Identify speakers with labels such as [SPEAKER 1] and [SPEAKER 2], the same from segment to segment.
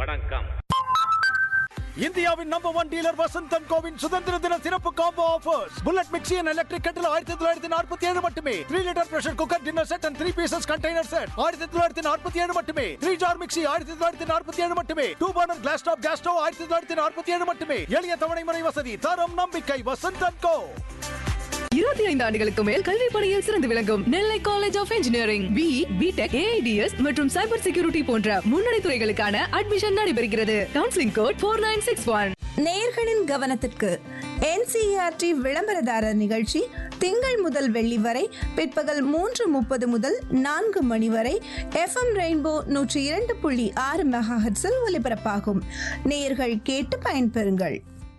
[SPEAKER 1] வணக்கம்
[SPEAKER 2] இந்தியாவின் number one dealer வசந்தன் கோவின் சுதந்திர தின சிறப்பு combo offers bullet mixie and electric kettle ஆயிரத்தி தொள்ளாயிரத்தி நாற்பத்தி ஏழு மட்டுமே three litre pressure cooker dinner set and three pieces container set ஆயிரத்தி தொள்ளாயிரத்தி நாற்பத்தி ஏழு மட்டுமே த்ரீ ஜார் மிக்சி ஆயிரத்தி தொள்ளாயிரத்தி நாற்பத்தி ஏழு மட்டுமே two burner glass top gas stove ஆயிரத்தி தொள்ளாயிரத்தி நாற்பத்தி ஏழு மட்டுமே எளிய தவணை முறை வசதி தரம் நம்பிக்கை வசந்தன் கோ
[SPEAKER 3] இருபத்தி ஐந்து ஆண்டுகளுக்கு மேல் கல்வி பணியில் சிறந்து விளங்கும் Nellai college of engineering B BTech AIDS மற்றும் சைபர் செக்யூரிட்டி போன்ற முன்னணி துறைகளுக்கான அட்மிஷன் நடைபெறுகிறது counselling code four nine six one
[SPEAKER 4] நேர்களின் கவனத்திற்கு என்சிஆர்டி விளம்பரதாரர் நிகழ்ச்சி திங்கள் முதல் வெள்ளி வரை பிற்பகல் மூன்று முப்பது முதல் நான்கு மணி வரை எஃப்எம் ரெயின்போ நூற்றி இரண்டு புள்ளி ஆறு மெகாஹெட்ஸில் ஒலிபரப்பாகும் நேயர்கள் கேட்டு பயன்பெறுங்கள்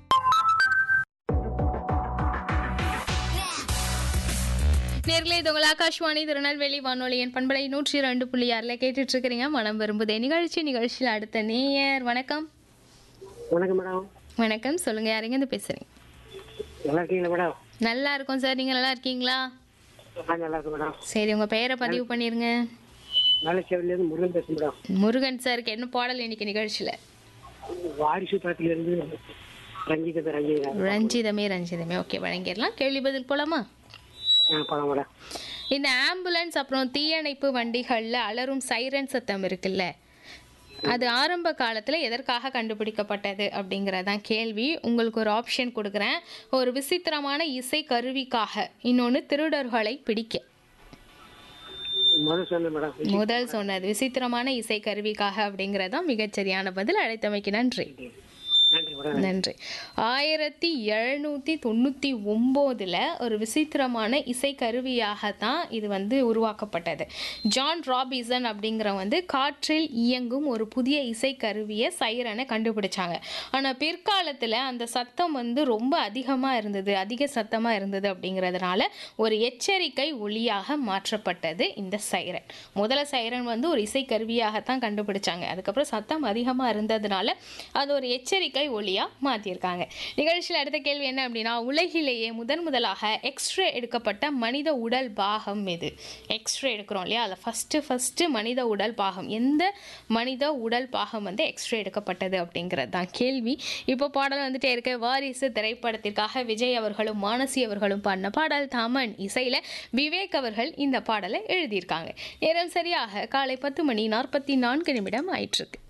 [SPEAKER 5] நேர்களே இது உங்கள் ஆகாஷ்வாணி திருநெல்வேலி வானொலியின் பண்பலை நூற்றி ரெண்டு புள்ளி ஆறில் கேட்டுட்டு இருக்கிறீங்க மனம் விரும்புதே நிகழ்ச்சி நிகழ்ச்சியில் அடுத்த நேயர் வணக்கம்
[SPEAKER 6] வணக்கம் மேடம்
[SPEAKER 5] வணக்கம் சொல்லுங்க யாருங்க இருந்து பேசுறீங்க
[SPEAKER 6] நல்லா இருக்கீங்களா மேடம்
[SPEAKER 5] நல்லா இருக்கோம் சார் நீங்க நல்லா இருக்கீங்களா
[SPEAKER 6] நான் நல்லா இருக்கேன் மேடம்
[SPEAKER 5] சரி உங்க பெயரை பதிவு பண்ணிருங்க
[SPEAKER 6] வேலைச்சேவிலேருந்து முருகன் பேசுகிறேன் மேடம்
[SPEAKER 5] முருகன் சாருக்கு என்ன பாடல் இன்னைக்கு நிகழ்ச்சியில
[SPEAKER 6] வாரிசு படத்துலேருந்து ரஞ்சிதத்தை ரஞ்சிதா
[SPEAKER 5] ரஞ்சிதமே ரஞ்சிதமே ஓகே வழங்கிடலாம் கேள்வி பதில் போலாமா
[SPEAKER 6] ஆ படம் மேடம்
[SPEAKER 5] இந்த ஆம்புலன்ஸ் அப்புறம் தீயணைப்பு வண்டிகளில் அலறும் சைரன் சத்தம் இருக்குல்ல அது ஆரம்ப காலத்தில் எதற்காக கண்டுபிடிக்கப்பட்டது அப்படிங்கிறதான் கேள்வி உங்களுக்கு ஒரு ஆப்ஷன் கொடுக்குறேன் ஒரு விசித்திரமான இசை கருவிக்காக இன்னொன்று திருடர்களை பிடிக்க
[SPEAKER 6] முதல் சொன்னேன் மேடம்
[SPEAKER 5] முதல் சொன்னது விசித்திரமான இசை கருவிக்காக அப்படிங்கிறதான் மிகச்சரியான பதில் அழைத்தமைக்கு நன்றி
[SPEAKER 6] நன்றி மேடம்
[SPEAKER 5] நன்றி ஆயிரத்தி எழுநூற்றி தொண்ணூற்றி ஒம்போதில் ஒரு விசித்திரமான இசை கருவியாகத்தான் இது வந்து உருவாக்கப்பட்டது ஜான் ராபிசன் அப்படிங்கிற வந்து காற்றில் இயங்கும் ஒரு புதிய இசை கருவியை சைரனை கண்டுபிடிச்சாங்க ஆனால் பிற்காலத்தில் அந்த சத்தம் வந்து ரொம்ப அதிகமாக இருந்தது அதிக சத்தமாக இருந்தது அப்படிங்கிறதுனால ஒரு எச்சரிக்கை ஒளியாக மாற்றப்பட்டது இந்த சைரன் முதல்ல சைரன் வந்து ஒரு இசை கருவியாகத்தான் கண்டுபிடிச்சாங்க அதுக்கப்புறம் சத்தம் அதிகமாக இருந்ததுனால அது ஒரு எச்சரிக்கை ஒளியாக மாற்றியிருக்காங்க நிகழ்ச்சியில் அடுத்த கேள்வி என்ன அப்படின்னா உலகிலேயே முதன் முதலாக எக்ஸ்ரே எடுக்கப்பட்ட மனித உடல் பாகம் எது எக்ஸ்ரே எடுக்கிறோம் இல்லையா அதில் ஃபஸ்ட்டு ஃபஸ்ட்டு மனித உடல் பாகம் எந்த மனித உடல் பாகம் வந்து எக்ஸ்ரே எடுக்கப்பட்டது அப்படிங்கிறது தான் கேள்வி இப்போ பாடல் வந்துட்டே இருக்க வாரிசு திரைப்படத்திற்காக விஜய் அவர்களும் மானசி அவர்களும் பாடின பாடல் தாமன் இசையில் விவேக் அவர்கள் இந்த பாடலை எழுதியிருக்காங்க நேரம் சரியாக காலை பத்து மணி நாற்பத்தி நான்கு நிமிடம் ஆயிட்டிருக்கு